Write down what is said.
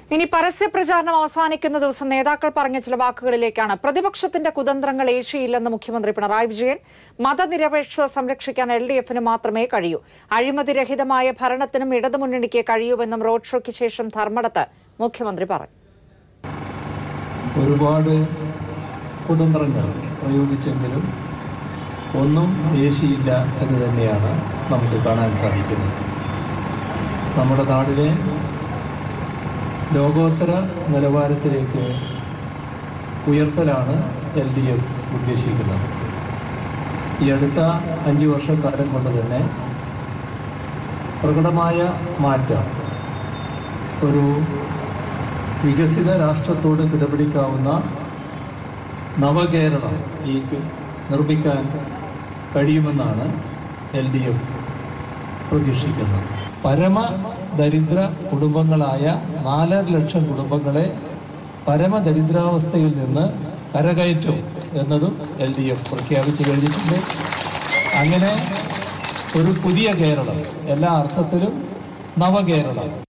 ഇനി പരസ്യ പ്രചാരണം അവസാനിക്കുന്ന ദിവസം നേതാക്കൾ പറഞ്ഞ ചില വാക്കുകളിലേക്കാണ് പ്രതിപക്ഷത്തിന്റെ കുതന്ത്രങ്ങൾ ഏശിയില്ലെന്ന് മുഖ്യമന്ത്രി പിണറായി വിജയൻ മതനിരപേക്ഷത സംരക്ഷിക്കാൻ എൽ ഡി എഫിന് മാത്രമേ കഴിയൂ അഴിമതിരഹിതമായ ഭരണത്തിനും ഇടതുമുന്നണിക്ക് കഴിയൂവെന്നും റോഡ് ഷോയ്ക്ക് ശേഷം ധർമ്മടത്ത് മുഖ്യമന്ത്രി പറഞ്ഞു ഒരുപാട് കുതന്ത്രങ്ങൾ പ്രയോഗിച്ചെങ്കിലും ഒന്നും ദേശീയില്ല എന്ന് തന്നെയാണ് നമുക്ക് കാണാൻ സാധിക്കുന്നത് നമ്മുടെ നാടിനെ ലോകോത്തര നിലവാരത്തിലേക്ക് ഉയർത്തലാണ് എൽ ഡി എഫ് ഉദ്ദേശിക്കുന്നത് ഈ അടുത്ത അഞ്ച് വർഷക്കാലം കൊണ്ട് തന്നെ പ്രകടമായ മാറ്റം ഒരു വികസിത രാഷ്ട്രത്തോട് കിടപിടിക്കാവുന്ന നവകേരളം ഈ നിർമ്മിക്കാൻ കഴിയുമെന്നാണ് എൽ ഡി എഫ് പ്രതീക്ഷിക്കുന്നത് പരമ ദരിദ്ര കുടുംബങ്ങളായ നാലര ലക്ഷം കുടുംബങ്ങളെ പരമദരിദ്രാവസ്ഥയിൽ നിന്ന് കരകയറ്റും എന്നതും എൽ ഡി എഫ് പ്രഖ്യാപിച്ചു കഴിഞ്ഞിട്ടുണ്ട് അങ്ങനെ ഒരു പുതിയ കേരളം എല്ലാ അർത്ഥത്തിലും നവകേരളം